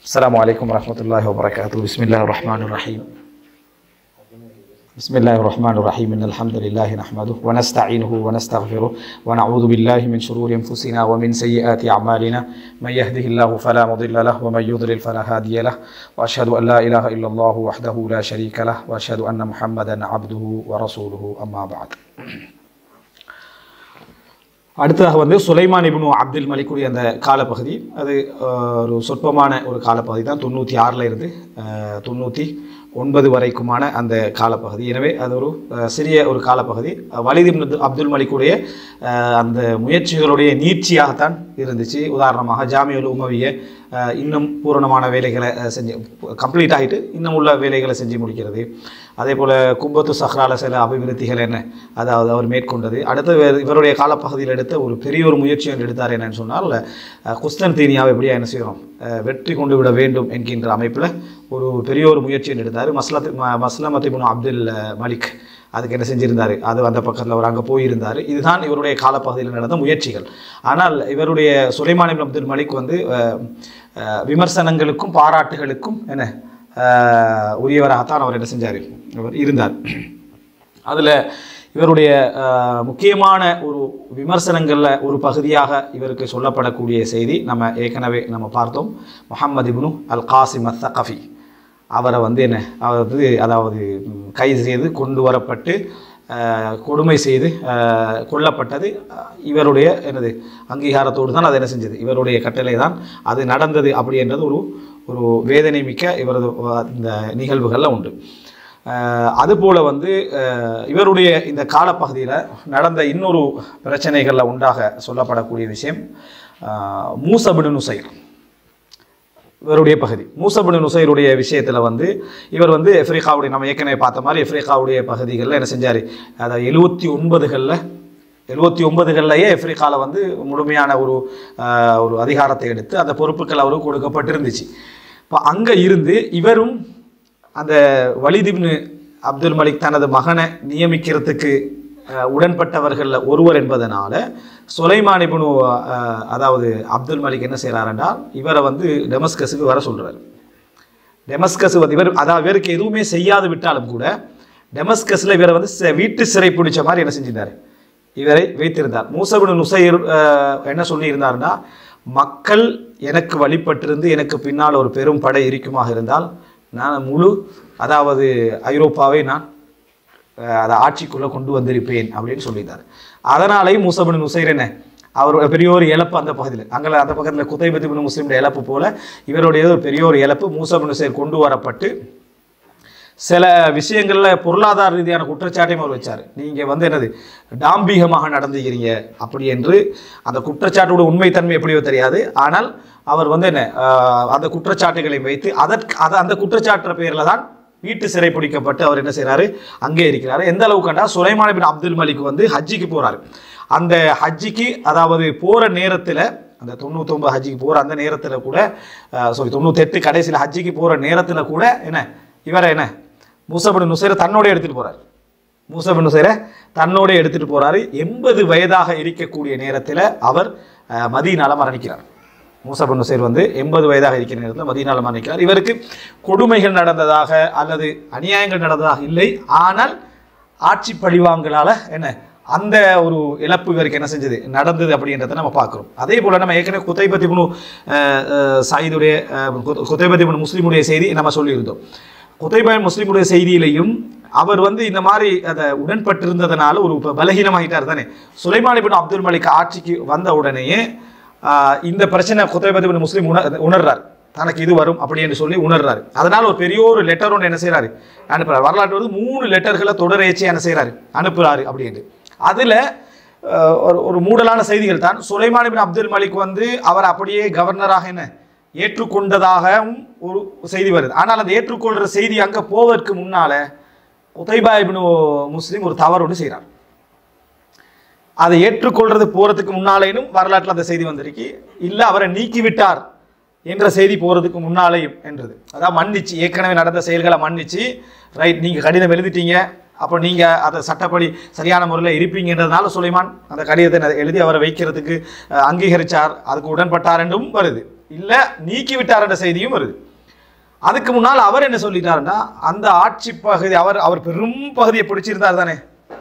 السلام عليكم ورحمة الله وبركاته بسم الله الرحمن الرحيم بسم الله الرحمن الرحيم إن الحمد لله نحمده ونستعينه ونستغفره ونعوذ بالله من شرور أنفسنا ومن سيئات أعمالنا من يهده الله فلا مضل له ومن يضلل فلا هادي له وأشهد أن لا إله إلا الله وحده لا شريك له وأشهد أن محمدا عبده ورسوله أما بعد அடுத்ததாக வந்து சுலைமான் இப்னு அப்துல் மலிக்குடைய அந்த காலப்பகுதி அது அஹ், ஒரு சொற்பமான ஒரு காலப்பகுதி தான் தொண்ணூற்றி ஆறில் இருந்து அஹ், தொண்ணூற்றி ஒன்பது வரைக்குமான அந்த காலப்பகுதி எனவே அது ஒரு அஹ், சிறிய ஒரு காலப்பகுதி வலித் இப்னு அப்துல் மலிக்குடைய அஹ், அந்த முயற்சிகளுடைய நீட்சியாகத்தான் இருந்துச்சு உதாரணமாக ஜாமியுல் உமவிய அஹ், இன்னும் பூரணமான வேலைகளை அஹ், செஞ்சு கம்ப்ளீட் ஆகிட்டு இன்னும் உள்ள வேலைகளை செஞ்சு முடிக்கிறது அதே போல் கும்பத்து சஹ்ரால சில அபிவிருத்திகள் என்ன அதாவது அவர் மேற்கொண்டது அடுத்து வேறு இவருடைய காலப்பகுதியில் எடுத்த ஒரு பெரிய ஒரு முயற்சி ஒன்று எடுத்தார் என்னன்னு சொன்னால் அஹ், குஸ்தன் தீனியாவை எப்படியா என்ன செய்கிறோம் அஹ், வெற்றி கொண்டு விட வேண்டும் என்கின்ற அமைப்பில் ஒரு பெரிய ஒரு முயற்சி ஒன்று எடுத்தார் மஸ்லத் ம- மஸ்லமத் இப்னு அப்துல் அஹ், மலிக் அதுக்கு என்ன செஞ்சிருந்தார் அது அந்த பக்கத்தில் அவர் அங்கே போயிருந்தார் இதுதான் இவருடைய காலப்பகுதியில் நடந்த முயற்சிகள் ஆனால் இவருடைய சுலைமான் இப்னு அப்துல் மலிக் வந்து அஹ், அஹ், விமர்சனங்களுக்கும் பாராட்டுகளுக்கும் என்ன அஹ், உரியவராகத்தான் அவர் என்ன செஞ்சார் அவர் இருந்தார் அதில் இவருடைய அஹ், முக்கியமான ஒரு விமர்சனங்களில் ஒரு பகுதியாக இவருக்கு சொல்லப்படக்கூடிய செய்தி நம்ம ஏற்கனவே நம்ம பார்த்தோம் முஹம்மது இப்னு அல் காசிம் அத் தகஃபி அவரை வந்து என்ன அதாவது அதாவது ம், கைது செய்து கொண்டு வரப்பட்டு அஹ், கொடுமை செய்து அஹ், கொல்லப்பட்டது அஹ், இவருடைய என்னது அங்கீகாரத்தோடு தான் அது என்ன செஞ்சது இவருடைய கட்டளை தான் அது நடந்தது அப்படின்றது ஒரு ஒரு வேதனை மிக்க இவரது அஹ், இந்த நிகழ்வுகளில் உண்டு அஹ், அதுபோல வந்து அஹ், இவருடைய இந்த காலப்பகுதியில் நடந்த இன்னொரு பிரச்சனைகளில் உண்டாக சொல்லப்படக்கூடிய விஷயம் அஹ், மூசபின் நுசைர் இவருடைய பகுதி மூசபின் நுசைருடைய விஷயத்தில் வந்து இவர் வந்து எஃப்ரிக்காவுடைய நம்ம ஏற்கனவே பார்த்த மாதிரி எஃப்ரிக்காவுடைய பகுதிகளில் என்ன செஞ்சார் அதாவது எழுபத்தி ஒன்பதுகளில் எழுபத்தி ஒன்பதுகள்லையே எஃப்ரிக்காவில் வந்து முழுமையான ஒரு ஆஹ், ஒரு அதிகாரத்தை எடுத்து அந்த பொறுப்புகள் அவருக்கு கொடுக்கப்பட்டிருந்துச்சு இப்போ அங்கே இருந்து இவரும் அந்த வலிதிப்னு அப்துல் மலிக் தனது மகனை நியமிக்கிறதுக்கு அஹ், உடன்பட்டவர்களில் ஒருவர் என்பதனால சுலைமான் இப்னு அஹ், அதாவது அப்துல் மலிக் என்ன செய்கிறாருன்னா இவரை வந்து டெமஸ்கஸுக்கு வர சொல்கிறார் டெமஸ்கஸ் வந்து இவர் அதாவது இவருக்கு எதுவுமே செய்யாது விட்டாலும் கூட டெமஸ்கஸில் இவரை வந்து ச- வீட்டு சிறை பிடிச்ச மாதிரி என்ன செஞ்சிருந்தார் இவரை வைத்திருந்தார் மூசபின் நுசைர் அஹ், என்ன சொல்லியிருந்தாருன்னா மக்கள் எனக்கு வழிபட்டிருந்து எனக்கு பின்னால் ஒரு பெரும் படை இருக்குமாக இருந்தால் நான் முழு அதாவது ஐரோப்பாவை நான் அஹ், அதை ஆட்சிக்குள்ளே கொண்டு வந்திருப்பேன் அப்படின்னு சொல்லியிருந்தார் அதனாலேயும் மூசபின் நுசைர் என்ன அவர் பெரிய ஒரு இழப்பு அந்த பகுதியில் அங்கே அந்த பக்கத்தில் குத்தைபத்தி பின் முஸ்லீமுடைய இழப்பு போல இவருடைய ஒரு பெரிய ஒரு இழப்பு மூசபின் நுசைர் கொண்டு வரப்பட்டு சில விஷயங்களில் பொருளாதார ரீதியான குற்றச்சாட்டையும் அவர் வச்சார் நீங்கள் வந்து என்னது டாம்பீகமாக நடந்துக்கிறீங்க அப்படி என்று அந்த குற்றச்சாட்டோட உண்மைத்தன்மை எப்படியோ தெரியாது ஆனால் அவர் வந்து என்ன ஆஹ், அந்த குற்றச்சாட்டுகளை வைத்து அதற்கு அதை அந்த குற்றச்சாட்டுற பேரில் தான் வீட்டு சிறை பிடிக்கப்பட்டு அவர் என்ன செய்றாரு அங்கே இருக்கிறாரு எந்த அளவுக்கு கண்டா சுலைமான் பின் அப்துல் மலிக் வந்து ஹஜ்ஜிக்கு போறாரு அந்த ஹஜ்ஜிக்கு அதாவது போற நேரத்தில் அந்த தொண்ணூத்தொம்பது ஹஜ்ஜிக்கு போகிற அந்த நேரத்தில் கூட சாரி தொண்ணூத்தெட்டு கடைசியில் ஹஜ்ஜிக்கு போகிற நேரத்தில் கூட என்ன இவரை என்ன மூசபின் நுசைரை தன்னோட எடுத்துகிட்டு போகிறார் மூசபின் நுசைரை தன்னோட எடுத்துகிட்டு போகிறாரு எண்பது வயதாக இருக்கக்கூடிய நேரத்தில் அவர் அஹ், மதீனால மரணிக்கிறார் மூசபின் நுசைர் வந்து எண்பது வயதாக இருக்கிற நேரத்தில் மதீனால மரணிக்கிறார் இவருக்கு கொடுமைகள் நடந்ததாக அல்லது அநியாயங்கள் நடந்ததாக இல்லை ஆனால் ஆட்சி பழிவாங்கலால் என்ன அந்த ஒரு இழப்பு இவருக்கு என்ன செஞ்சது நடந்தது அப்படின்றத நம்ம பார்க்குறோம் அதே போல் நம்ம ஏற்கனவே குத்தைபத்தி முனு சாயிதுடைய குத்தைபத்தி முனு முஸ்லீமுடைய செய்தி நம்ம சொல்லியிருந்தோம் குத்தைபாய் முஸ்லீமுடைய செய்தியிலையும் அவர் வந்து இந்த மாதிரி அதை உடன்பட்டிருந்ததுனால ஒரு ப- பலகீனமாகிட்டார் தானே சுலைமான் இப்னு அப்துல் மலிக் ஆட்சிக்கு வந்த உடனேயே ஆஹ், இந்த பிரச்சனை குத்தைபத்தி பின் முஸ்லீம் உணர் உணர்றார் தனக்கு இது வரும் அப்படி என்று சொல்லி உணர்றாரு அதனால ஒரு பெரிய ஒரு லெட்டர் ஒன்று என்ன செய்றாரு அனுப்புறாரு வரலாற்று வந்து மூணு லெட்டர்களை தொடரேச்சு என்ன செய்றாரு அனுப்புறாரு அப்படின்ட்டு அதில் ஒரு ஒரு மூடலான செய்திகள் தான் சுலைமான் பின் அப்துல் மலிக் வந்து அவர் அப்படியே கவர்னராக என்ன ஏற்றுக்கொண்டதாகவும் ஒரு செய்தி வருது ஆனால் அந்த ஏற்றுக்கொள்கிற செய்தி அங்கே போவதற்கு முன்னால உதைபா இப்னு முஸ்லீம் ஒரு தவறு ஒன்று செய்கிறார் அதை ஏற்றுக்கொள்றது போறதுக்கு முன்னாலேயும் வரலாற்றில் அந்த செய்தி வந்திருக்கு இல்லை அவரை நீக்கிவிட்டார் என்ற செய்தி போறதுக்கு முன்னாலேயும் என்றது அதான் மன்னிச்சு ஏற்கனவே நடந்த செயல்களை மன்னிச்சு ரைட் நீங்க கடிதம் எழுதிட்டீங்க அப்போ நீங்க அதை சட்டப்படி சரியான முறையில் இருப்பீங்கன்றதுனால சுலைமான் அந்த கடிதத்தை எழுதி அவரை வைக்கிறதுக்கு அஹ், அங்கீகரிச்சார் அதுக்கு உடன்பட்டார் என்றும் வருது இல்லை நீக்கி விட்டார் என்ற செய்தியும் வருது அதுக்கு முன்னால் அவர் என்ன சொல்லிட்டாருன்னா அந்த ஆட்சி பகுதி அவர் அவர் பெரும் பகுதியை பிடிச்சிருந்தார் தானே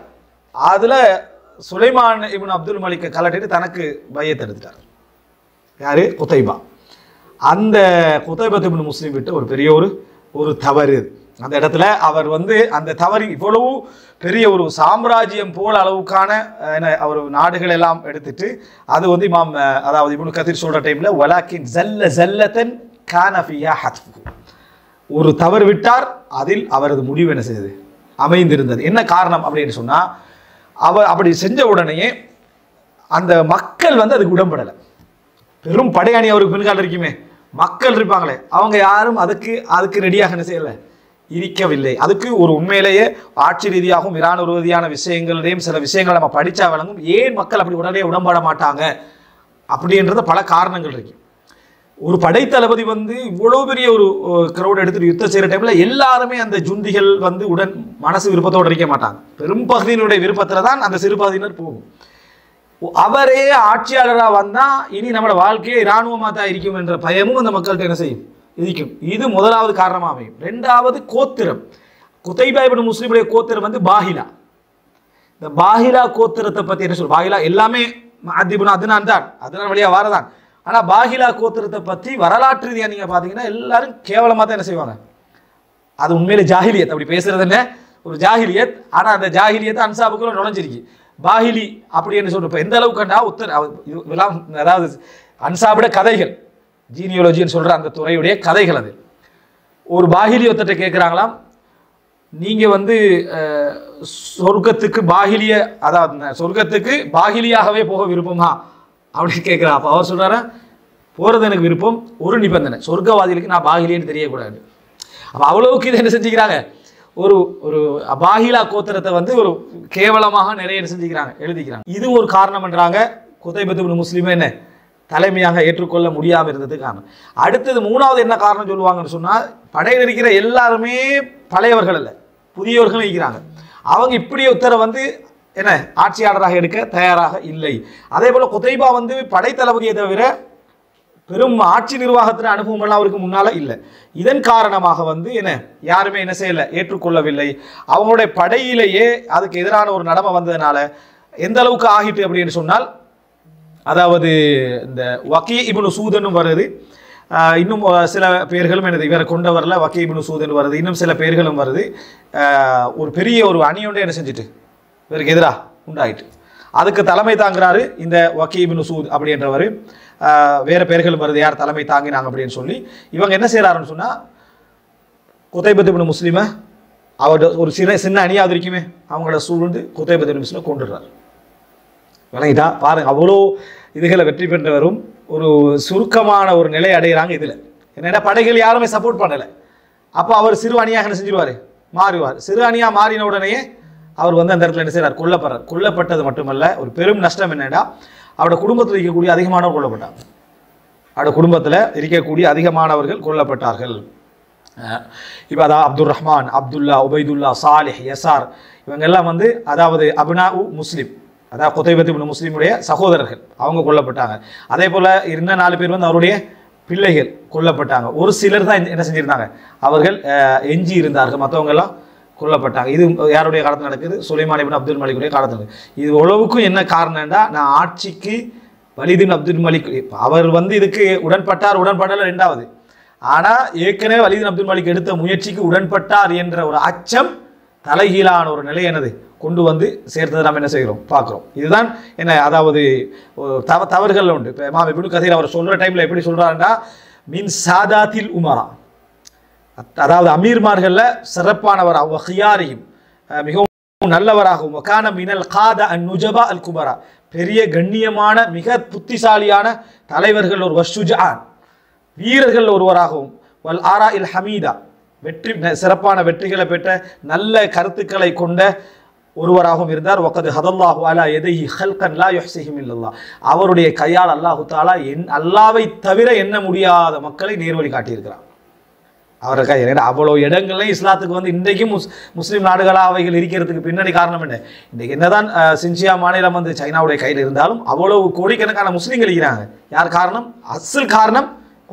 அதுல சுலைமான் இப்னு அப்துல் மலிக்கை கலட்டிட்டு தனக்கு பையத்தை எடுத்துட்டார் யாரு குத்தைபா அந்த குத்தைபத் இப்னு முஸ்லீம் விட்டு ஒரு பெரிய ஒரு ஒரு தவறு இது. அந்த இடத்துல அவர் வந்து அந்த தவறு இவ்வளவு பெரிய ஒரு சாம்ராஜ்யம் போல அளவுக்கான அஹ், என்ன அவர் நாடுகள் எல்லாம் எடுத்துட்டு அது வந்து இமாம் அஹ், அதாவது இப்னு கதீர் சொல்ற டைம்ல வலாக்கின் ஜல்ல ஜல்லத்தன் கானஃபியா ஹத்ஃபு ஒரு தவறு விட்டார் அதில் அவரது முடிவு என்ன செய்தது அமைந்திருந்தது என்ன காரணம் அப்படின்னு சொன்னா அவர் அப்படி செஞ்ச உடனேயே அந்த மக்கள் வந்து அதுக்கு உடன்படலை பெரும் படையணி அவருக்கு பின்கால இருக்குமே மக்கள் இருப்பாங்களே அவங்க யாரும் அதுக்கு அதுக்கு ரெடியாக என்ன செய்யலை இருக்கவில்லை அதுக்கு ஒரு உண்மையிலேயே ஆட்சி ரீதியாகவும் இரான் உறுதியான விஷயங்களையும் சில விஷயங்களை நம்ம படிச்சா வழங்கும் ஏன் மக்கள் அப்படி உடனே உடன்பட மாட்டாங்க அப்படின்றது பல காரணங்கள் இருக்கு ஒரு படைத்தளபதி வந்து இவ்வளோ பெரிய ஒரு கிரௌட் எடுத்துட்டு யுத்தம் செய்கிற டைமில் எல்லாருமே அந்த ஜுந்திகள் வந்து உடன் மனசு விருப்பத்தோடு இருக்க மாட்டாங்க பெரும் பகுதியினுடைய விருப்பத்தில் தான் அந்த சிறு பகுதியினர் போகும் அவரே ஆட்சியாளராக வந்தா இனி நம்மளோட வாழ்க்கையே இராணுவமாக தான் இருக்கும் என்ற பயமும் அந்த மக்கள்கிட்ட என்ன செய்யும் இருக்கும் இது முதலாவது காரணமாக அமையும் ரெண்டாவது கோத்திரம் குத்தைபாய்பன் முஸ்லீமுடைய கோத்திரம் வந்து பாஹிலா இந்த பாஹிலா கோத்திரத்தை பத்தி என்ன சொல் பாஹிலா எல்லாமே அதிபுன் அதுனான் தான் அதுனான் வழியா வாரதான் ஆனா பாஹிலா கோத்திரத்தை பத்தி வரலாற்று ரீதியா நீங்க பாத்தீங்கன்னா எல்லாரும் கேவலமா தான் என்ன செய்வாங்க அது உண்மையில ஜாகிலியத் அப்படி பேசுறது என்ன ஒரு ஜாகிலியத் ஆனா அந்த ஜாகிலியத்தை அன்சாபுக்குள்ள நுழைஞ்சிருக்கு பாஹிலி அப்படின்னு சொல்றப்ப எந்த அளவுக்கு கண்டா உத்தர் அவ- இது இதெல்லாம் அதாவது அன்சாபிட கதைகள் ஜீனியோலஜின்னு சொல்ற அந்த துறையுடைய கதைகள் அது ஒரு பாகிலி ஒருத்தர்ட்ட கேட்குறாங்களாம் நீங்க வந்து அஹ், சொர்க்கத்துக்கு பாகிலிய அதாவது ந- சொர்க்கத்துக்கு பாகிலியாகவே போக விருப்பமா அப்படின்னு கேட்குறா அப்போ அவர் சொல்றாரு போறது எனக்கு விருப்பம் ஒரு நிபந்தனை சொர்க்கவாதிகளுக்கு நான் பாகிலின்னு தெரியக்கூடாது அப்போ அவ்வளவுக்கு இதை என்ன செஞ்சுக்கிறாங்க ஒரு ஒரு பாகிலா கோத்திரத்தை வந்து ஒரு கேவலமாக நிறைய என்ன செஞ்சுக்கிறாங்க எழுதிக்கிறாங்க இது ஒரு காரணம்ன்றாங்க குதைபத்து முஸ்லீமே என்ன தலைமையாக ஏற்றுக்கொள்ள முடியாமல் இருந்தது காரணம் அடுத்தது மூணாவது என்ன காரணம் சொல்லுவாங்கன்னு சொன்னால் படையில் இருக்கிற எல்லாருமே பழையவர்கள் அல்ல புதியவர்களும் இருக்கிறாங்க அவங்க இப்படி உத்தரவை வந்து என்ன ஆட்சியாளராக எடுக்க தயாராக இல்லை அதே போல குதைபா வந்து படைத்தளபதியை தவிர பெரும் ஆட்சி நிர்வாகத்தின் அனுபவம் எல்லாம் அவருக்கு முன்னால இல்லை இதன் காரணமாக வந்து என்ன யாருமே என்ன செய்யல ஏற்றுக்கொள்ளவில்லை அவங்களுடைய படையிலேயே அதுக்கு எதிரான ஒரு நடமை வந்ததுனால எந்த அளவுக்கு ஆகிட்டு அப்படின்னு சொன்னால் அதாவது இந்த வக்கி இப்னு சூதனும் வருது ஆஹ் இன்னும் ஒரு சில பேர்களும் எனது இவரை கொண்டவரில் வக்கி இப்னு சூதன் வருது இன்னும் சில பேர்களும் வருது ஆஹ் ஒரு பெரிய ஒரு அணியோட என்ன செஞ்சுட்டு இவருக்கு எதிராக உண்டாயிட்டு அதுக்கு தலைமை தாங்குறாரு இந்த வக்கி இப்னு சூத் அப்படின்றவர் ஆஹ் வேற பேர்களும் வருது யார் தலைமை தாங்கினாங்க அப்படின்னு சொல்லி இவங்க என்ன செய்கிறாருன்னு சொன்னால் குதைபத் இப்னு முஸ்லிமை அவரோட ஒரு சின்ன சின்ன அணியாவது இருக்குமே அவங்கள சூழ்ந்து குதைபத் இப்னு முஸ்லிமை கொண்டுடுறாரு விளங்கிட்டா பாருங்க அவ்வளோ இதுகளை வெற்றி பெற்றவரும் ஒரு சுருக்கமான ஒரு நிலை அடைகிறாங்க இதில் என்னடா படைகள் யாருமே சப்போர்ட் பண்ணலை அப்போ அவர் சிறு அணியாக என்ன செஞ்சிருவார் மாறுவார் சிறு அணியாக மாறின உடனேயே அவர் வந்து அந்த இடத்துல என்ன செய்றார் கொல்லப்படுறார் கொல்லப்பட்டது மட்டுமல்ல ஒரு பெரும் நஷ்டம் என்னன்னா அவரோட குடும்பத்தில் இருக்கக்கூடிய அதிகமானவர் கொல்லப்பட்டாங்க அவரோட குடும்பத்தில் இருக்கக்கூடிய அதிகமானவர்கள் கொல்லப்பட்டார்கள் இப்போ அதான் அப்துல் ரஹ்மான் அப்துல்லா உபைதுல்லா சாலிஹ் யசார் இவங்க எல்லாம் வந்து அதாவது அபினா உ முஸ்லிம் அதாவது குதைபத் இப்னு முஸ்லிமுடைய சகோதரர்கள் அவங்க கொல்லப்பட்டாங்க அதே போல் இருந்த நாலு பேர் வந்து அவருடைய பிள்ளைகள் கொல்லப்பட்டாங்க ஒரு சிலர் தான் என்ன செஞ்சிருந்தாங்க அவர்கள் அஹ், எஞ்சி இருந்தார்கள் மற்றவங்க எல்லாம் கொல்லப்பட்டாங்க இது யாருடைய காலத்தில் நடக்குது சுலைமான் இப்னு அப்துல் மலிக்குடைய காலத்தில் நடக்குது. இது உழவுக்கும் என்ன காரணம்னா நான் ஆட்சிக்கு வலிதின் அப்துல் மலிக் இப்ப அவர் வந்து இதுக்கு உடன்பட்டார் உடன்படல ரெண்டாவது ஆனா ஏற்கனவே வலிதின் அப்துல் மலிக் எடுத்த முயற்சிக்கு உடன்பட்டார் என்ற ஒரு அச்சம் தலைகீழான ஒரு நிலை என்னது கொண்டு வந்து சேர்த்ததை நாம் என்ன செய்கிறோம் பார்க்குறோம் இதுதான் என்ன அதாவது ஒரு தவ தவறுகள் உண்டு இப்போ மாம் இப்படி கதையில் அவர் சொல்ற டைம்ல எப்படி சொல்றாருன்னா மின் சாதாத்தில் உமரா அத்- அதாவது அமீர்மார்களில் சிறப்பானவர் அவங்க ஹியாரியும் அஹ் மிகவும் நல்லவராகவும் வக்கான மினல் காத அன் நுஜபா அல் குபரா பெரிய கண்ணியமான மிக புத்திசாலியான தலைவர்கள் ஒரு வஷுஜான் வீரர்கள் ஒருவராகவும் வல் ஆரா இல் ஹமீதா வெற்றி ந- சிறப்பான வெற்றிகளை பெற்ற நல்ல கருத்துக்களை கொண்ட ஒருவராகவும் இருந்தார் வக்கது ஹதல்லாஹு அலா எதைஹி ஹல்கன் லா யுஹ்சிஹிம் இல்லல்லாஹ் அவருடைய கையால் அல்லாஹு தாலா என் அல்லாவை தவிர எண்ண முடியாத மக்களை நேர்வழி காட்டியிருக்கிறார் அவரை கை ஏன்னா அவ்வளோ இடங்கள்லையும் இஸ்லாத்துக்கு வந்து இன்றைக்கும் முஸ் முஸ்லீம் நாடுகளாக அவைகள் இருக்கிறதுக்கு பின்னணி காரணம் என்ன இன்றைக்கு என்னதான் அஹ், சின்சியா மாநிலம் வந்து சைனாவுடைய கையில் இருந்தாலும் அவ்வளவு கோடிக்கணக்கான முஸ்லீம்கள் இருக்கிறாங்க யார் காரணம் அசல் காரணம்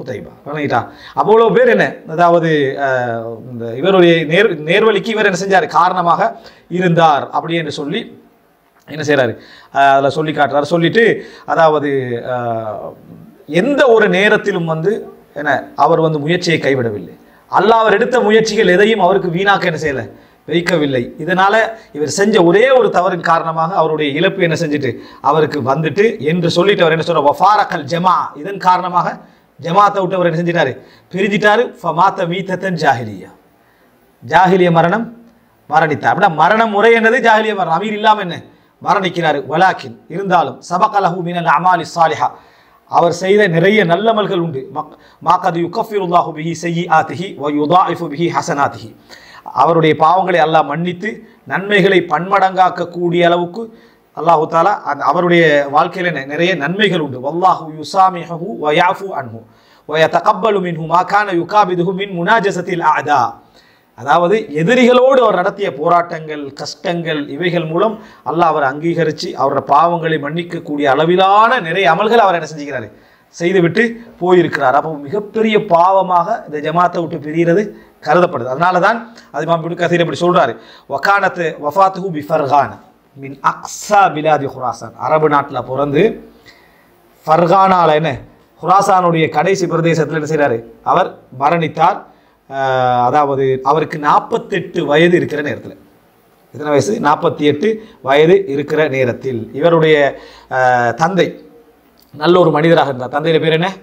குத்தைபா வணங்கிட்டா அவ்வளோ பேர் என்ன அதாவது அஹ், இந்த இவருடைய நேர் நேர்வழிக்கு இவர் என்ன செஞ்சார் காரணமாக இருந்தார் அப்படி என்று சொல்லி என்ன செய்கிறாரு அதில் சொல்லி காட்டுறாரு சொல்லிட்டு அதாவது அஹ், எந்த ஒரு நேரத்திலும் வந்து என்ன அவர் வந்து முயற்சியை கைவிடவில்லை அல்லாஹ் அவர் எடுத்த முயற்சிகள் எதையும் அவருக்கு வீணாக்க என்ன செய்யலை வைக்கவில்லை இதனால இவர் செஞ்ச ஒரே ஒரு தவறின் காரணமாக அவருடைய இழப்பு என்ன செஞ்சுட்டு அவருக்கு வந்துட்டு என்று சொல்லிட்டு அவர் என்ன சொல்ற வஃபாரக்கல் ஜமா இதன் காரணமாக ஜமாத்தை விட்டு அவர் என்ன செஞ்சிட்டாரு பிரிஞ்சிட்டாரு ஃபமாத்த மீத்தத்தன் ஜாஹிலியா ஜாஹிலிய மரணம் மரணித்தார் அப்படின்னா மரண முறை என்னது ஜாஹிலிய மரணம் அமீர் இல்லாம என்ன மரணிக்கிறார் வலாக்கின் இருந்தாலும் சபகலஹு மினல் அமாலி சாலிஹா அவர் செய்த நிறைய நல்லமல்கள் உண்டு மக்- மாக்கது யுகஃபிருல்லாஹு பிஹி செய்யி ஆத்திஹி வ யுதாஇஃபு பிஹி ஹசனாத்திஹி அவருடைய பாவங்களை அல்லாஹ் மன்னித்து நன்மைகளை பன்மடங்காக்கக்கூடிய அளவுக்கு அல்லாஹு தாலா அந்த அவருடைய வாழ்க்கையில் நெ- நிறைய நன்மைகள் உண்டு வல்லாஹு யுசாமிஹு வ யாஃபு அன்ஹு வ யதகப்பலு மின்ஹு மா கான யுகாபிதுஹு மின் முனாஜசத்தில் அஅதா அதாவது எதிரிகளோடு அவர் நடத்திய போராட்டங்கள் கஷ்டங்கள் இவைகள் மூலம் அல்லாஹ் அவர் அங்கீகரித்து அவரோட பாவங்களை மன்னிக்கக்கூடிய அளவிலான நிறைய அமல்கள் அவர் என்ன செஞ்சுக்கிறாரு செய்துவிட்டு போயிருக்கிறார் அப்போ மிகப்பெரிய பாவமாக இந்த ஜமாத்தை விட்டு பிரிகிறது கருதப்படுது அதனால தான் அது மாம் இப்படி கசீர் இப்படி சொல்றாரு வக்கானத்து வஃபாத்துஹு பி ஃபர்கான் மின் அக்ஸா பிலாதி ஹுராசான் அரபு நாட்டில் பிறந்து ஃபர்கானால என்ன ஹுராசானுடைய கடைசி பிரதேசத்தில் என்ன செய்றாரு அவர் மரணித்தார் ஆஹ் அதாவது அவருக்கு நாற்பத்தெட்டு வயது இருக்கிற நேரத்தில் எத்தனை வயசு நாற்பத்தி எட்டு வயது இருக்கிற நேரத்தில் இவருடைய ஆஹ் தந்தை நல்ல ஒரு மனிதராக இருந்தார் தந்தையோட பேர் என்ன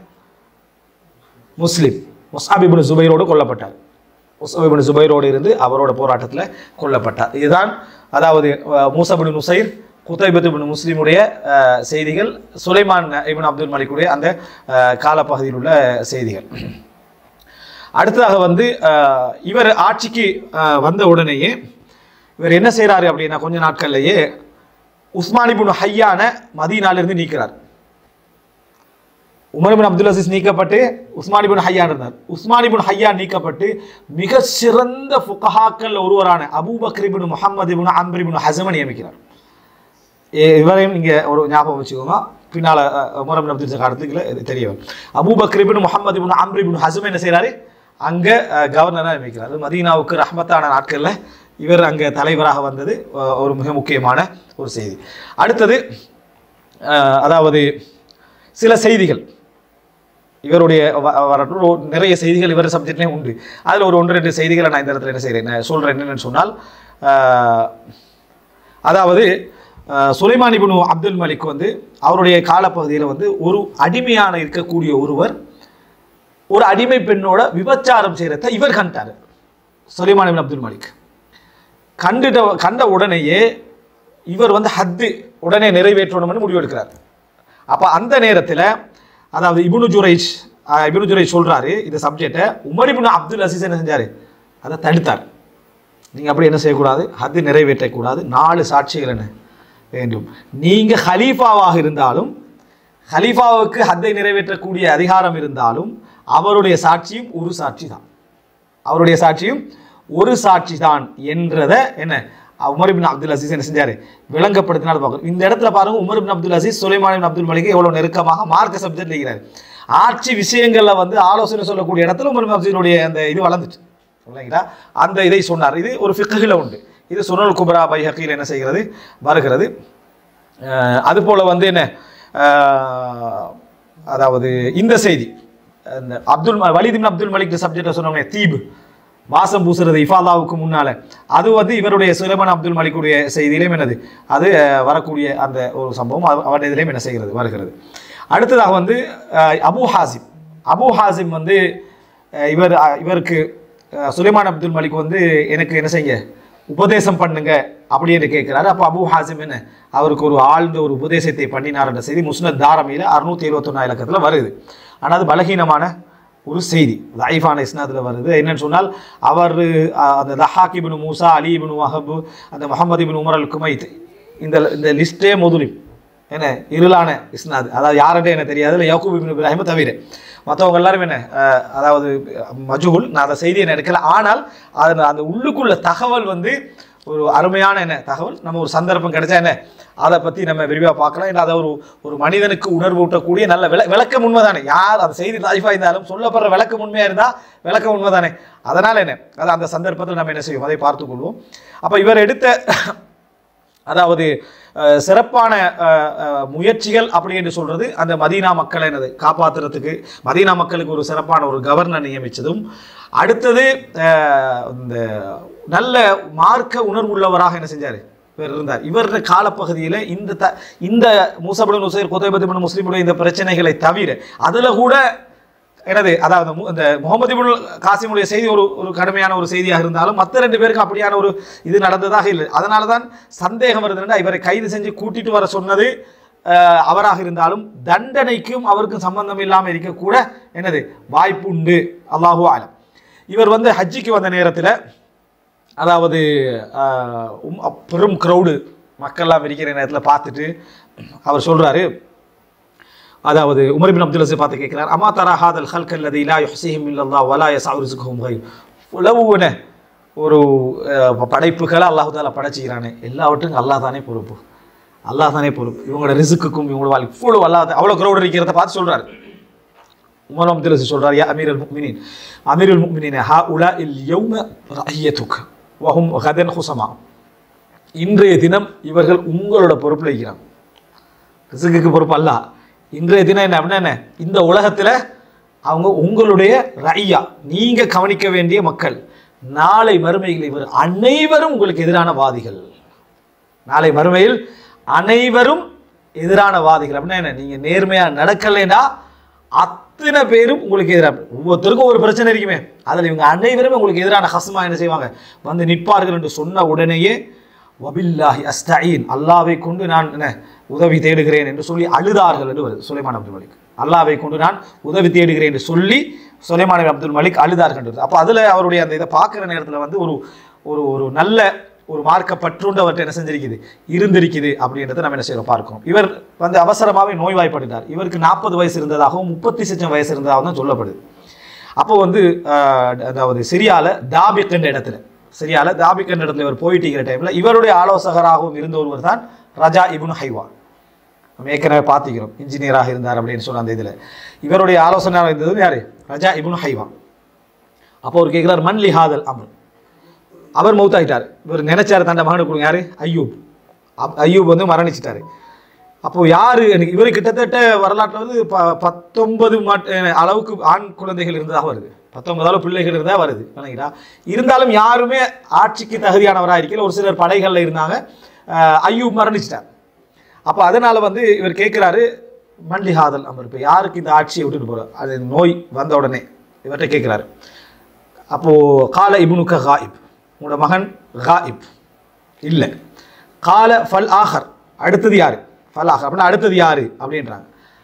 முஸ்லிம் முஸ்ஆபிபின் சுபைரோடு கொல்லப்பட்டார் முஸ்ஆபிபின் சுபைரோடு இருந்து அவரோட போராட்டத்தில் கொல்லப்பட்டார் இதுதான் அதாவது அஹ், மூசபின் நுசைர் குத்தைபத்து பின் முஸ்லிமுடைய அஹ், செய்திகள் சுலைமான் இபின் அப்துல் மலிக்குடைய அந்த அஹ், காலப்பகுதியில் உள்ள செய்திகள் அடுத்ததாக வந்து அஹ், இவர் ஆட்சிக்கு அஹ், வந்த உடனேயே இவர் என்ன செய்றாரு அப்படின்னா கொஞ்ச நாட்கள்லயே உஸ்மான் இப்னு ஹையான மதீனாலிருந்து நீக்கிறார் உமர் இப்னு அப்துல் அசீஸ் நீக்கப்பட்டு உஸ்மான் இப்னு ஹையான் இருந்தார் உஸ்மான் இப்னு ஹையான் நீக்கப்பட்டு மிக சிறந்த ஃபுகஹாக்கள் ஒருவரான Abu Bakr ibn Muhammad ibn Amr ibn ஹஸமை நியமிக்கிறார் ஏ- இவரையும் நீங்க ஒரு ஞாபகம் வச்சுக்கோங்க பின்னால அஹ், உமர் இப்னு அப்துல் காலத்துக்குள்ள இது தெரிய வரும் Abu Bakr ibn Muhammad ibn Amr ibn ஹஸமை என்ன செய்றாரு அங்க அஹ், கவர்னரா நியமிக்கிறார் அது மதீனாவுக்கு ரஹ்மத்தான நாட்கள்ல இவர் அங்க தலைவராக வந்தது அஹ், ஒரு மிக முக்கியமான ஒரு செய்தி அடுத்தது அஹ், அதாவது சில செய்திகள் இவருடைய வ- வரலாற்றில் ஒரு நிறைய செய்திகள் இவர் சப்ஜெக்ட்லேயும் உண்டு அதில் ஒரு ஒன்று ரெண்டு செய்திகளை நான் இந்த இடத்துல என்ன செய்கிறேன் நான் சொல்கிறேன் என்னென்னு சொன்னால் ஆஹ், அதாவது ஆஹ், சுலைமான் இப்னு அப்துல் மலிக் வந்து அவருடைய காலப்பகுதியில் வந்து ஒரு அடிமையான இருக்கக்கூடிய ஒருவர் ஒரு அடிமை பெண்ணோட விபச்சாரம் செய்கிறத இவர் கண்டார் சுலைமான் இப்னு அப்துல் மலிக் கண்டுட்ட கண்ட உடனேயே இவர் வந்து ஹத்து உடனே நிறைவேற்றணும்னு முடிவெடுக்கிறார் அப்போ அந்த நேரத்தில் அதாவது இப்னு ஜுரைஜ் அஹ், இப்னு ஜுரைஜ் சொல்றாரு இந்த சப்ஜெக்டை உமர் இப்னு அப்துல் அசீஸ் என்ன செஞ்சாரு அதை தடுத்தார் நீங்கள் அப்படி என்ன செய்யக்கூடாது ஹத்து நிறைவேற்றக்கூடாது நாலு சாட்சிகள் என்ன வேண்டும் நீங்கள் ஹலீஃபாவாக இருந்தாலும் ஹலீஃபாவுக்கு ஹத்தை நிறைவேற்றக்கூடிய அதிகாரம் இருந்தாலும் அவருடைய சாட்சியும் ஒரு சாட்சி தான் அவருடைய சாட்சியும் ஒரு சாட்சி தான் என்றதை என்ன உமர் இப்னு அப்துல் அசீஸ் என்ன செஞ்சாரு விளங்கப்படுத்தினாலும் பார்க்கணும் இந்த இடத்துல பாருங்க Umar ibn Abdul Aziz Sulaiman ibn Abdul Malik எவ்வளவு நெருக்கமாக மார்க்க சப்ஜெக்ட் இருக்கிறார் ஆட்சி விஷயங்கள்ல வந்து ஆலோசனை சொல்லக்கூடிய இடத்துல உமர் இப்னு அப்துல்லுடைய அந்த இது வளர்ந்துச்சு இல்லைங்களா அந்த இதை சொன்னார் இது ஒரு ஃபிக்குல உண்டு இது சுனல் குப்ரா பைஹக்கில் என்ன செய்கிறது வருகிறது அஹ் அது போல வந்து என்ன அஹ் அதாவது இந்த செய்தி இந்த அப்துல் ம- வலீத் இப்னு அப்துல் மலிக் சப்ஜெக்டை சொன்னவங்க தீப் வாசம் பூசுறது இஃபாதாவுக்கு முன்னால அது வந்து இவருடைய சுலைமான் அப்துல் மலிக்குடைய செய்தியிலையும் என்னது அது அஹ், வரக்கூடிய அந்த ஒரு சம்பவம் அவ- அவருடைய இதிலையும் என்ன செய்கிறது வருகிறது அடுத்ததாக வந்து அஹ், அபு ஹாசிம் அபு ஹாசிம் வந்து அஹ், இவர் அஹ், இவருக்கு அஹ், சுலைமான் அப்துல் மலிக் வந்து எனக்கு என்ன செய்யுங்க உபதேசம் பண்ணுங்க அப்படி என்று கேட்கிறாரு அப்போ அபு ஹாசிம் என்ன அவருக்கு ஒரு ஆழ்ந்த ஒரு உபதேசத்தை பண்ணினார் என்ற செய்தி முஸ்னத் தாரமியில் அறுநூத்தி எழுபத்தொன்னா இலக்கத்தில் வருது ஆனால் அது பலகீனமான ஒரு செய்தி லைஃபான இஸ்னாத்தில் வருது என்னன்னு சொன்னால் அவர் அஹ், அந்த லஹாக் இப்னு மூசா அலி இப்னு வஹப் அந்த முகமது இப்னு உமர் அல் குமைத் இந்த இந்த லிஸ்டே முதலிம் என்ன இருளான இஸ்னாத் அதாவது யார்கிட்ட எனக்கு தெரியாது இல்லை யாக்கூப் இப்னு இப்ராஹிமை தவிர மற்றவங்க எல்லாரும் என்ன அஹ், அதாவது மஜுகுல் நான் அந்த செய்தியை நான் எடுக்கல ஆனால் அது அந்த உள்ளுக்குள்ள தகவல் வந்து ஒரு அருமையான என்ன தகவல் நம்ம ஒரு சந்தர்ப்பம் கிடைச்சா என்ன அதை பற்றி நம்ம விரிவாக பார்க்கலாம் ஏன்னா அதை ஒரு ஒரு மனிதனுக்கு உணர்வு ஊட்டக்கூடிய நல்ல விள விளக்கம் உண்மைதானே யார் அந்த செய்தி தாய்ஃபா இருந்தாலும் சொல்லப்படுற விளக்கம் உண்மையாக இருந்தால் விளக்கம் உண்மைதானே அதனால் என்ன அது அந்த சந்தர்ப்பத்தில் நம்ம என்ன செய்வோம் அதை பார்த்துக் கொள்வோம் அப்போ இவர் எடுத்த அதாவது அஹ், சிறப்பான அஹ், அஹ், முயற்சிகள் அப்படி என்று சொல்றது அந்த மதீனா மக்களை என்னது காப்பாற்றுறதுக்கு மதீனா மக்களுக்கு ஒரு சிறப்பான ஒரு கவர்னர் நியமித்ததும் அடுத்தது அஹ், இந்த நல்ல மார்க்க உணர்வுள்ளவராக என்ன செஞ்சார் இவர் இருந்தார் இவருடைய காலப்பகுதியில் இந்த த இந்த மூசபுடன் உசைர் கொதைபதிபுடன் முஸ்லீமுடைய இந்த பிரச்சனைகளை தவிர அதில் கூட எனது அதாவது மு- இந்த முகமது இப்னு காசிமுடைய செய்தி ஒரு ஒரு கடுமையான ஒரு செய்தியாக இருந்தாலும் மற்ற ரெண்டு பேருக்கு அப்படியான ஒரு இது நடந்ததாக இல்லை அதனால தான் சந்தேகம் வருதுன்னா இவரை கைது செஞ்சு கூட்டிட்டு வர சொன்னது அஹ், அவராக இருந்தாலும் தண்டனைக்கும் அவருக்கும் சம்பந்தம் இல்லாமல் இருக்கக்கூட என்னது வாய்ப்பு உண்டு அல்லாஹு ஆலம் இவர் வந்து ஹஜ்ஜிக்கு வந்த நேரத்தில் அதாவது ஆஹ், உம், பெரும் க்ரௌடு மக்கள்லாம் இருக்கிற நேரத்தில் பார்த்துட்டு அவர் சொல்றாரு அதாவது உமர் பின் அப்துல் அசீஸ் பார்த்து கேட்கிறார் அமா தரா ஹாதல் ஹல்க் அல்லது இலா யுஹ்சிஹிம் இல்லல்லா வலா யஸஅு ரிஸ்குஹும் கைர் உளவுன ஒரு அஹ், படைப்புகளை அல்லாஹ் தாலா படைச்சிக்கிறானே எல்லாவற்றுக்கும் அல்லாஹ் தானே பொறுப்பு அல்லாஹ் தானே பொறுப்பு இவங்களோட ரிசுக்குக்கும் இவங்களோட வாழ்க்கை இவ்வளோ அல்லாஹ் அவ்வளோ க்ரௌட் இருக்கிறத பார்த்து சொல்றாரு உமர் அப்துல் அசீஸ் சொல்றார் யா அமீர் முக்மினின் அமீருல் முக்மினின் ஹா உலா இல் யௌம ரஹியத்துக் வஹும் கதன் ஹுசமா இன்றைய தினம் இவர்கள் உங்களோட பொறுப்பில் இருக்கிறாங்க ரிசுக்குக்கு பொறுப்பு அல்ல இன்றைய தினம் என்ன அப்படின்னா என்ன இந்த உலகத்தில் அவங்க உங்களுடைய ரையா நீங்க கவனிக்க வேண்டிய மக்கள் நாளை மறுமையில் இவர் அனைவரும் உங்களுக்கு எதிரான வாதிகள் நாளை மறுமையில் அனைவரும் எதிரான வாதிகள் அப்படின்னா என்ன நீங்க நேர்மையா நடக்கலைன்னா அத்தனை பேரும் உங்களுக்கு எதிராக ஒவ்வொருத்தருக்கும் ஒரு பிரச்சனை இருக்குமே அதில் இவங்க அனைவரும் உங்களுக்கு எதிரான ஹசமா என்ன செய்வாங்க வந்து நிற்பார்கள் என்று சொன்ன உடனேயே வபில்லாஹி அஸ்தஈன் அல்லாவை கொண்டு நான் என்ன உதவி தேடுகிறேன் என்று சொல்லி அழுதார்கள் என்று வருது சுலைமான் அப்துல் மலிக் அல்லாவை கொண்டு நான் உதவி தேடுகிறேன் என்று சொல்லி சுலைமான் அப்துல் மலிக் அழுதார்கள் என்று வருது. அப்போ அதில் அவருடைய அந்த இதை பார்க்குற நேரத்தில் வந்து ஒரு ஒரு ஒரு நல்ல ஒரு மார்க்க பற்றுண்டு அவர்கிட்ட என்ன செஞ்சிருக்குது இருந்திருக்குது அப்படின்றத நம்ம என்ன செய்யறோம் பார்க்கிறோம் இவர் வந்து அவசரமாகவே நோய்வாய்ப்பட்டார் இவருக்கு நாற்பது வயசு இருந்ததாகவும் முப்பத்தி சச்சம் வயசு இருந்ததாகவும் தான் சொல்லப்படுது அப்போ வந்து ஆஹ், அதாவது சிரியால தாபிக் என்ற இடத்துல சிரியால தாபிக் என்ற இடத்துல இவர் போயிட்டு இருக்கிற டைம்ல இவருடைய ஆலோசகராகவும் இருந்த ஒருவர் தான் ரஜா இப்னு ஹைவா நம்ம ஏற்கனவே பார்த்திக்கிறோம் இன்ஜினியராக இருந்தார் அப்படின்னு சொன்ன அந்த இதில் இவருடைய ஆலோசனையாக இருந்தது யாரு ரஜா இப்னு ஹைவா அப்போ அவர் கேட்கிறார் மன் லிஹாதல் அமல் அவர் மௌத்தாயிட்டார் இவர் நினைச்சாரு தண்ட மகனுக்கு கொடுங்க யாரு ஐயூப் அப்- ஐயூப் வந்து மரணிச்சிட்டாரு அப்போ யாரு எனக்கு இவர் கிட்டத்தட்ட வரலாற்றில் வந்து ப பத்தொன்பது மாட் அஹ் அளவுக்கு ஆண் குழந்தைகள் இருந்ததாக வருது பத்தொன்பது அளவு பிள்ளைகள் இருந்தால் வருது விளங்கிட்டா இருந்தாலும் யாருமே ஆட்சிக்கு தகுதியானவராக இருக்கல ஒரு சிலர் படைகளில் இருந்தாங்க அஹ் ஐயூப் மரணிச்சிட்டார் அப்போ அதனால வந்து இவர் கேட்குறாரு மண்டி ஹாதல் அமர் இப்போ யாருக்கு இந்த ஆட்சியை விட்டுட்டு போகிறார் அது நோய் வந்த உடனே இவர்கிட்ட கேட்குறாரு அப்போது கால இப்னுக்க காயிப் உங்களோட மகன் காயிப் இல்லை கால ஃபல் ஆஹர் அடுத்தது யார் ஃபல் ஆஹர் அப்படின்னா அடுத்தது யார் அப்படின்றாங்க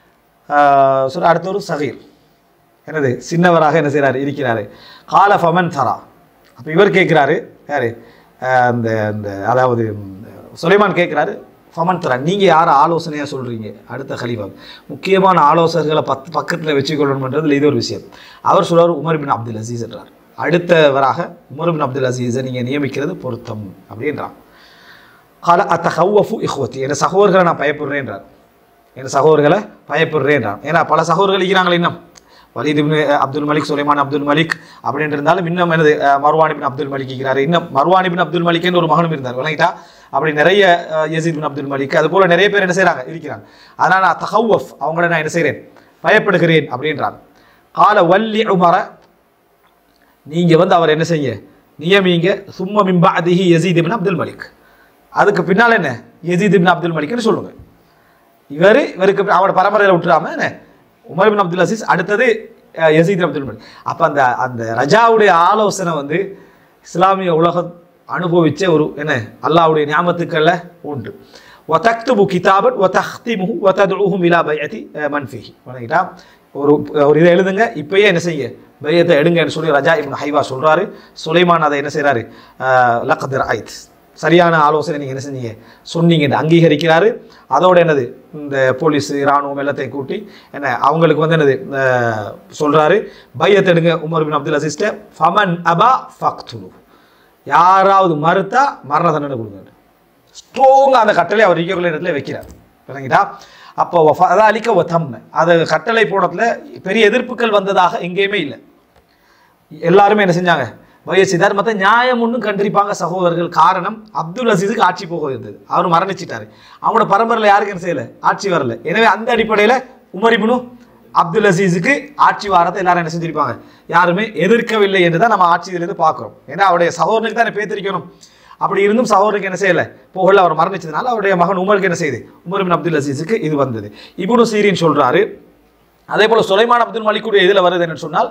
சொல்ல அடுத்தவர் சகீர் என்னது சின்னவராக என்ன செய்கிறாரு இருக்கிறாரு கால ஃபமன் தரா அப்போ இவர் கேட்குறாரு யார் அந்த அந்த அதாவது இந்த சுலைமான் கேட்குறாரு ஃபமன் தரா நீங்கள் யாரை ஆலோசனையாக சொல்கிறீங்க அடுத்த ஹலீஃபா முக்கியமான ஆலோசகர்களை பத்து பக்கத்தில் வச்சுக்கொள்ளணுன்றதுல இது ஒரு விஷயம் அவர் சொல்றாரு உமர் பின் அப்துல் அசீஸ் என்றார் அடுத்தவராக உமர் பின் அப்துல் அசீஸை நீங்கள் நியமிக்கிறது பொருத்தம் அப்படின்றான் கால அத்தஹவ்வஃபு இஹ்வத்தி என் சகோதரர்களை நான் பயப்படுறேன்றார் என் சகோதரர்களை பயப்படுறேன்றான் ஏன்னா பல சகோதரர்கள் இருக்கிறாங்களே இன்னும் Walid ibn Abdul Malik Sulaiman Abdul Malik அப்படின்னு இருந்தாலும் இன்னும் எனது அஹ், மர்வான் பின் அப்துல் மலிக் இருக்கிறாரு இன்னும் மர்வான் பின் அப்துல் மலிக்னு ஒரு மகனும் இருந்தார் விளங்கிட்டா அப்படி நிறைய அஹ், யசீத் பின் அப்துல் மலிக் அது போல நிறைய பேர் என்ன செய்றாங்க இருக்கிறாங்க அதனால் நான் தஹவ்வஃப் அவங்கள நான் என்ன செய்கிறேன் பயப்படுகிறேன் அப்படின்றாங்க கால வல்லி உமர நீங்கள் வந்து அவர் என்ன செய்ய நியமிங்க சும்ம மிம்பா அதிகி யசீத் இப்னு அப்துல் மலிக் அதுக்கு பின்னால் என்ன யசீத் இப்னு அப்துல் மலிக்னு சொல்லுங்க இவர் இவருக்கு அவரோட பரம்பரையில் விட்டுறாம என்ன உமர் பின் அப்துல் அசீஸ் அடுத்தது அஹ், யசீத் பின் அப்துல் மலிக் அப்போ அந்த அந்த ரஜாவுடைய ஆலோசனை வந்து இஸ்லாமிய உலகம் அனுபவிச்ச ஒரு என்ன அல்லாஹ்வுடைய ஞாபகத்துக்கள்ல உண்டு وتكتب كتابا وتختمه وتدعوهم الى بيعه من فيه வணங்கிட்டா ஒரு ஒரு இதை எழுதுங்க இப்பயே என்ன செய்ய பையத்தை எடுங்கன்னு சொல்லி ரஜா இப்னு ஹைவா சொல்றாரு சுலைமான் அதை என்ன செய்றாரு லக்கத் ஐத் சரியான ஆலோசனை நீங்கள் என்ன செஞ்சீங்க சொன்னீங்கன்னு அங்கீகரிக்கிறாரு அதோட என்னது இந்த போலீஸ் இராணுவம் எல்லாத்தையும் கூட்டி என்ன அவங்களுக்கு வந்து என்னது அஹ், சொல்றாரு பையத்தை எடுங்க உமர் பின் அப்துல் அசிஸ்ட ஃபமன் அபா ஃபக்துலு யாராவது மறுத்தா மரண தண்டனை கொடுங்க ஸ்ட்ராங்காக அந்த கட்டளை அவர் இருக்கக்கூடிய இடத்துல வைக்கிறார் விளங்கிட்டா அப்போ அதை அழிக்க ஒத்தம்னு அது கட்டளை போடத்துல பெரிய எதிர்ப்புகள் வந்ததாக எங்கேயுமே இல்லை எல்லாருமே என்ன செஞ்சாங்க வயசிதார் மற்ற நியாயம் ஒன்றும் கண்டிருப்பாங்க சகோதரர்கள் காரணம் அப்துல் அசீஸுக்கு ஆட்சி போக இருந்தது அவர் மரணிச்சிட்டாரு அவங்களோட பரம்பரையில் யாருக்கு என்ன செய்யல ஆட்சி வரல எனவே அந்த அடிப்படையில் உமரிபுனு அப்துல் அசீஸுக்கு ஆட்சி வாரத்தை எல்லாரும் என்ன செஞ்சிருப்பாங்க யாருமே எதிர்க்கவில்லை என்று தான் நம்ம ஆட்சியிலிருந்து பார்க்குறோம் ஏன்னா அவருடைய சகோதரனுக்கு தான் பேத்திருக்கணும் அப்படி இருந்தும் சகோதரனுக்கு என்ன செய்யல புகழ் அவர் மரணிச்சதுனால அவருடைய மகன் உமருக்கு என்ன செய்யுது உமர் பின் அப்துல் அசீஸுக்கு இது வந்தது இப்னு சீரின் சொல்றாரு அதே போல சுலைமான் அப்துல் மலிக்குடைய இதில் வருது என்னன்னு சொன்னால்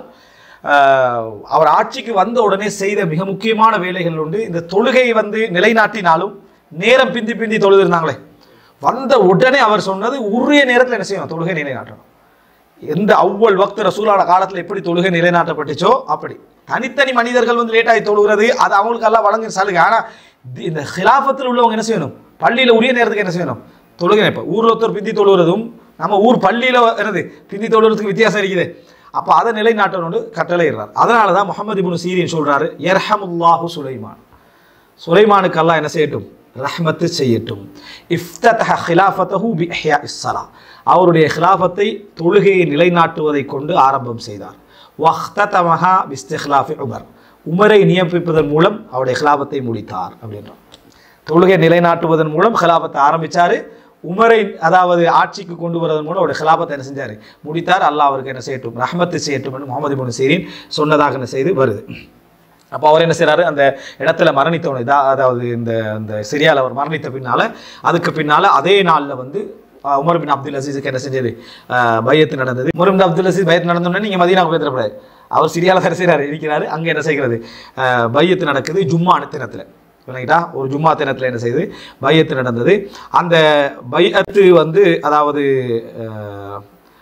ஆஹ், அவர் ஆட்சிக்கு வந்த உடனே செய்த மிக முக்கியமான வேலைகள் உண்டு இந்த தொழுகை வந்து நிலைநாட்டினாலும் நேரம் பிந்தி பிந்தி தொழுதிருந்தாங்களே வந்த உடனே அவர் சொன்னது உரிய நேரத்தில் என்ன செய்யணும் தொழுகை நிலைநாட்டணும் எந்த அவ்வள் வக்த ரசூலான காலத்தில் எப்படி தொழுகை நிலைநாட்டப்பட்டுச்சோ அப்படி தனித்தனி மனிதர்கள் வந்து லேட்டாகி தொழுகிறது அது அவங்களுக்கு எல்லாம் வழங்குற சலுகை ஆனால் இந்த ஹிலாஃபத்தில் உள்ளவங்க என்ன செய்யணும் பள்ளியில் உரிய நேரத்துக்கு என்ன செய்யணும் தொழுகை இப்போ ஊரில் ஒருத்தர் பிந்தி தொழுகிறதும் நம்ம ஊர் பள்ளியில் என்னது பிந்தி தொழுகிறதுக்கு வித்தியாசம் இருக்குது அப்போ அதை நிலைநாட்டணும்னு கட்டளையிடுறார் அதனால தான் முகமது இப்னு சீரின் சொல்றாரு எர்ஹமுல்லாஹு சுலைமான் சுலைமானுக்கு அல்லாஹ் என்ன செய்யட்டும் ரஹ்மத்து செய்யட்டும் இஃப்ததஹ ஹிலாஃபத்தஹு பி இஹ்யா இஸ்ஸலா அவருடைய ஹிலாஃபத்தை தொழுகையை நிலைநாட்டுவதை கொண்டு ஆரம்பம் செய்தார் வஹ்ததமஹா பிஸ்திஹ்லாஃபி உமர் உமரை நியமிப்பதன் மூலம் அவருடைய ஹிலாஃபத்தை முடித்தார் அப்படின்றார் தொழுகை நிலைநாட்டுவதன் மூலம் ஹிலாபத்தை ஆரம்பிச்சாரு உமரை அதாவது ஆட்சிக்கு கொண்டு வருவதன் மூலம் அவருடைய ஹிலாபத்தை என்ன செஞ்சாரு முடித்தார் அல்லாஹ் அவருக்கு என்ன செய்யட்டும் ரஹ்மத்து செய்யட்டும் என்று முகமது இப்னு சீரின் சொன்னதாக என்ன செய்து வருது அப்போ அவர் என்ன செய்றாரு அந்த இடத்துல மரணித்தவனை தான் அதாவது இந்த இந்த சிரியால அவர் மரணித்த பின்னால அதுக்கு பின்னால அதே நாள்ல வந்து அஹ், உமர் பின் அப்துல் அசீஸுக்கு என்ன செஞ்சது அஹ், பையத்து நடந்தது உமர் பின் அப்துல் அசீஸ் பையத்து நடந்தோடனே நீங்க மதீனா போயிடக்கூடாது அவர் சிரியால வேறு செய்கிறாரு இருக்கிறாரு அங்கே என்ன செய்கிறது அஹ், பையத்து நடக்குது ஜும்மா தினத்தில் விளங்கிட்டா ஒரு ஜும்மா தினத்தில் என்ன செய்யுது பையத்து நடந்தது அந்த பையத்து வந்து அதாவது அஹ்,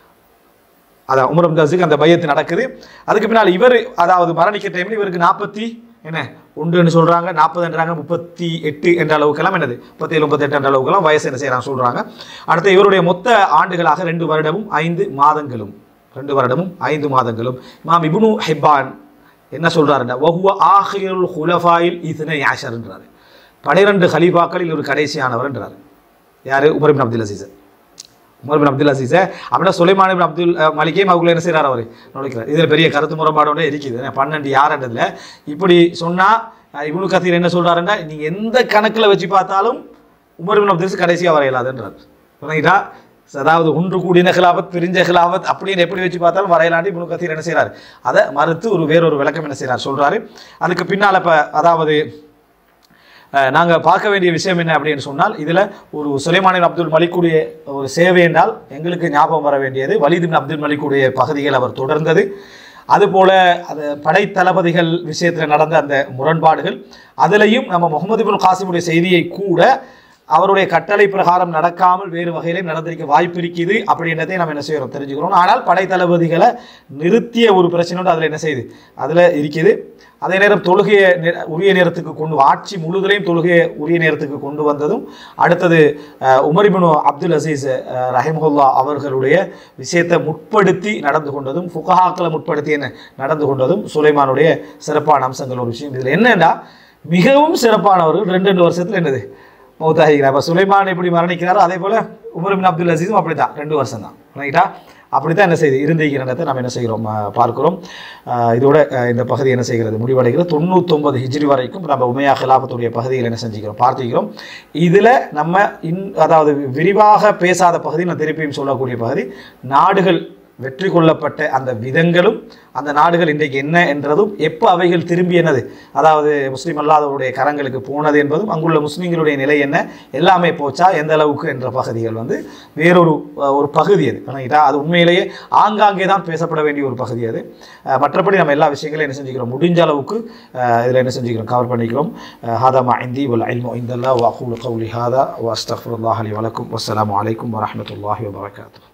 அதான் உமர் அப்தாஸுக்கு அந்த பையத்து நடக்குது அதுக்கு பின்னால் இவர் அதாவது மரணிக்க டைமில் இவருக்கு நாற்பத்தி என்ன ஒன்றுன்னு சொல்கிறாங்க நாற்பதுன்றாங்க முப்பத்தி எட்டு என்ற அளவுக்கெல்லாம் என்னது முப்பத்தேழு முப்பத்தெட்டு என்ற அளவுக்கெல்லாம் வயசு என்ன செய்கிறாங்க சொல்கிறாங்க அடுத்து இவருடைய மொத்த ஆண்டுகளாக ரெண்டு வருடமும் ஐந்து மாதங்களும் ரெண்டு வருடமும் ஐந்து மாதங்களும் இமாம் இப்னு ஹிப்பான் என்ன சொல்றாருன்னா வஹுவ ஆஹிருல் ஹுலஃபாயில் இத்னை யாஷர்ன்றாரு பனிரெண்டு ஹலீஃபாக்களில் இவர் கடைசியானவர்ன்றாரு யாரு Umar bin Abdul Aziz Umar bin Abdul அசீஸை அப்படின்னா சுலைமான் பின் அப்துல் அஹ், மலிக்கையும் அவங்கள என்ன செய்கிறார் அவர் நுழைக்கிறார் இதில் பெரிய கருத்து முரண்பாடோட இருக்குது ஏன்னா பன்னெண்டு யாருன்றதுல இப்படி சொன்னால் இவனு கத்தீர் என்ன சொல்றாருன்னா நீங்கள் எந்த கணக்கில் வச்சு பார்த்தாலும் உமர் பின் அப்துல் அசீஸ் கடைசியாக வர இயலாதுன்றார் புரியுதா அதாவது ஒன்று கூடின ஹிலாபத் பிரிஞ்ச ஹிலாபத் அப்படின்னு எப்படி வச்சு பார்த்தாலும் வரையலாண்டி இப்னு கத்தீர் என்ன செய்றாரு அதை மறுத்து ஒரு வேறொரு விளக்கம் என்ன செய்றார் சொல்றாரு அதுக்கு பின்னால் இப்போ அதாவது நாங்கள் பார்க்க வேண்டிய விஷயம் என்ன அப்படின்னு சொன்னால் இதில் ஒரு சுலைமானின் அப்துல் மலிக்குடைய ஒரு சேவை என்றால் எங்களுக்கு ஞாபகம் வர வேண்டியது வலித் பின் அப்துல் மலிக்குடைய பகுதிகள் அவர் தொடர்ந்தது அதுபோல அது படை தளபதிகள் விஷயத்தில் நடந்த அந்த முரண்பாடுகள் அதிலையும் நம்ம முகமது பின் காசிமுடைய செய்தியை கூட அவருடைய கட்டளை பிரகாரம் நடக்காமல் வேறு வகையிலும் நடந்திருக்க வாய்ப்பு இருக்குது அப்படின்றதை நம்ம என்ன செய்கிறோம் தெரிஞ்சுக்கிறோம் ஆனால் படை தளபதிகளை நிறுத்திய ஒரு பிரச்சனையோடு அதில் என்ன செய்யுது அதில் இருக்குது அதே நேரம் தொழுகையை நே- உரிய நேரத்துக்கு கொண்டு ஆட்சி முழுதலையும் தொழுகையை உரிய நேரத்துக்கு கொண்டு வந்ததும் அடுத்தது அஹ், உமர் இப்னு அப்துல் அசீஸ் அஹ், ரஹிமஹுல்லா அவர்களுடைய விஷயத்தை முற்படுத்தி நடந்து கொண்டதும் ஃபுகஹாக்களை முற்படுத்தி என்ன நடந்து கொண்டதும் சுலைமானுடைய சிறப்பான அம்சங்கள் ஒரு விஷயம் இதில் என்னன்னா மிகவும் சிறப்பானவர்கள் ரெண்டு ரெண்டு வருஷத்தில் என்னது மௌத்தாகிக்கிறார் இப்போ சுலைமான் எப்படி மரணிக்கிறாரோ அதே போல் உமர் பின் அப்துல் அசீஸும் அப்படி தான் ரெண்டு வருஷம் தான் ரைட்டா அப்படி தான் என்ன செய்யுது இருந்திருக்கிறதை நம்ம என்ன செய்கிறோம் அஹ், பார்க்கிறோம் அஹ், இதோட அஹ், இந்த பகுதி என்ன செய்கிறது முடிவடைகிறது தொண்ணூத்தொன்பது ஹிஜ்ரி வரைக்கும் நம்ம உமையா ஹிலாபத்துடைய பகுதியில் என்ன செஞ்சுக்கிறோம் பார்த்துக்கிறோம் இதில் நம்ம இன் அதாவது விரிவாக பேசாத பகுதி நான் திருப்பியும் சொல்லக்கூடிய பகுதி நாடுகள் வெற்றி கொள்ளப்பட்ட அந்த விதங்களும் அந்த நாடுகள் இன்றைக்கு என்ன என்றதும் எப்போ அவைகள் திரும்பி என்னது அதாவது முஸ்லீம் அல்லாதவருடைய கரங்களுக்கு போனது என்பதும் அங்குள்ள முஸ்லீம்களுடைய நிலை என்ன எல்லாமே போச்சா எந்த அளவுக்கு என்ற பகுதிகள் வந்து வேறொரு அஹ், ஒரு பகுதி அது கணக்கிட்டா அது உண்மையிலேயே ஆங்காங்கே தான் பேசப்பட வேண்டிய ஒரு பகுதி அது அஹ், மற்றபடி நம்ம எல்லா விஷயங்களையும் என்ன செஞ்சுக்கிறோம் முடிஞ்ச அளவுக்கு இதில் என்ன செஞ்சுக்கிறோம் கவர் பண்ணிக்கிறோம் ஹாதா மா இந்தி வல் இல்மு இந்தல்லா வ அகூலு கௌலி ஹாதா வ அஸ்தக்ஃபிருல்லாஹ் லி வலக்கும் வஸ்ஸலாமு அலைக்கும் வரஹ்மத்துல்லாஹி வபரகாத்துஹு